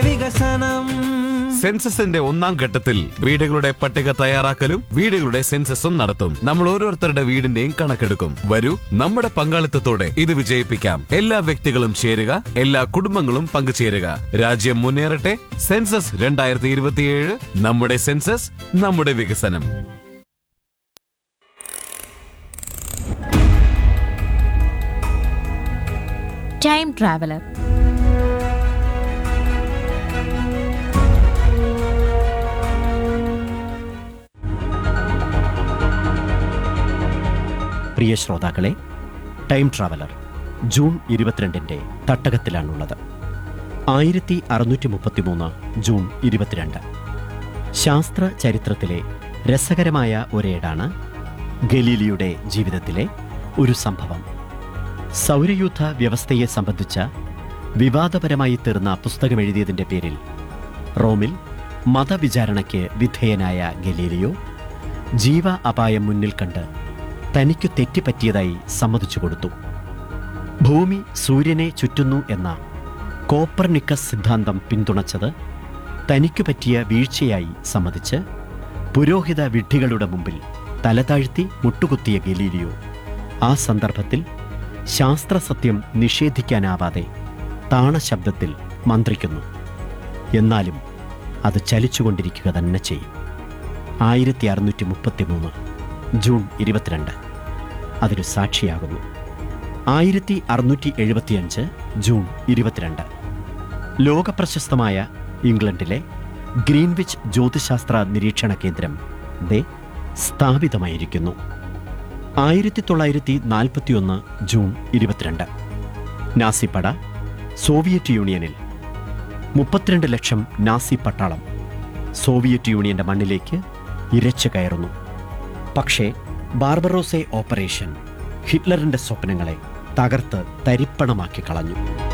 വികസനം സെൻസസിന്റെ ഒന്നാം ഘട്ടത്തിൽ വീടുകളുടെ പട്ടിക തയ്യാറാക്കലും വീടുകളുടെ സെൻസസും നടത്തും നമ്മൾ ഓരോരുത്തരുടെ വീടിന്റെയും കണക്കെടുക്കും വരൂ നമ്മുടെ പങ്കാളിത്തത്തോടെ ഇത് വിജയിപ്പിക്കാം എല്ലാ വ്യക്തികളും ചേരുക എല്ലാ കുടുംബങ്ങളും പങ്കുചേരുക രാജ്യം മുന്നേറട്ടെ സെൻസസ് രണ്ടായിരത്തി ഇരുപത്തിയേഴ് നമ്മുടെ സെൻസസ് നമ്മുടെ വികസനം ടൈം ട്രാവലർ പ്രിയ ശ്രോതാക്കളെ ടൈം ട്രാവലർ ജൂൺ ഇരുപത്തിരണ്ടിൻ്റെ തട്ടകത്തിലാണുള്ളത് ആയിരത്തി അറുന്നൂറ്റി മുപ്പത്തിമൂന്ന് ജൂൺ ഇരുപത്തിരണ്ട് ശാസ്ത്ര ചരിത്രത്തിലെ രസകരമായ ഒരേടാണ് ഗലീലിയുടെ ജീവിതത്തിലെ ഒരു സംഭവം സൗരയൂഥ വ്യവസ്ഥയെ സംബന്ധിച്ച വിവാദപരമായി തീർന്ന പുസ്തകം എഴുതിയതിൻ്റെ പേരിൽ റോമിൽ മതവിചാരണയ്ക്ക് വിധേയനായ ഗലീലിയോ ജീവ അപായം മുന്നിൽ കണ്ട് തനിക്കു തെറ്റുപറ്റിയതായി സമ്മതിച്ചു കൊടുത്തു ഭൂമി സൂര്യനെ ചുറ്റുന്നു എന്ന കോപ്പർനിക്കസ് സിദ്ധാന്തം പിന്തുണച്ചത് തനിക്കു പറ്റിയ വീഴ്ചയായി സമ്മതിച്ച് പുരോഹിത വിഡ്ഢികളുടെ മുമ്പിൽ തലതാഴ്ത്തി മുട്ടുകുത്തിയ ഗലീലിയോ ആ സന്ദർഭത്തിൽ ശാസ്ത്രസത്യം നിഷേധിക്കാനാവാതെ താണശബ്ദത്തിൽ മന്ത്രിക്കുന്നു എന്നാലും അത് ചലിച്ചുകൊണ്ടിരിക്കുക തന്നെ ചെയ്യും ആയിരത്തി അറുന്നൂറ്റി മുപ്പത്തി മൂന്ന് ജൂൺ ഇരുപത്തിരണ്ട് അതിനു സാക്ഷിയാകുന്നു ആയിരത്തി അറുന്നൂറ്റി എഴുപത്തിയഞ്ച് ജൂൺ ഇരുപത്തിരണ്ട് ലോകപ്രശസ്തമായ ഇംഗ്ലണ്ടിലെ ഗ്രീൻവിച്ച് ജ്യോതിശാസ്ത്ര നിരീക്ഷണ കേന്ദ്രം ദേ സ്ഥാപിതമായിരിക്കുന്നു ആയിരത്തി തൊള്ളായിരത്തി നാൽപ്പത്തിയൊന്ന് ജൂൺ ഇരുപത്തിരണ്ട് നാസിപ്പട സോവിയറ്റ് യൂണിയനിൽ മുപ്പത്തിരണ്ട് ലക്ഷം നാസി പട്ടാളം സോവിയറ്റ് യൂണിയന്റെ മണ്ണിലേക്ക് ഇരച്ചു കയറുന്നു പക്ഷേ ബാർബറോസെ ഓപ്പറേഷൻ ഹിറ്റ്ലറിന്റെ സ്വപ്നങ്ങളെ തകർത്ത് തരിപ്പണമാക്കി കളഞ്ഞു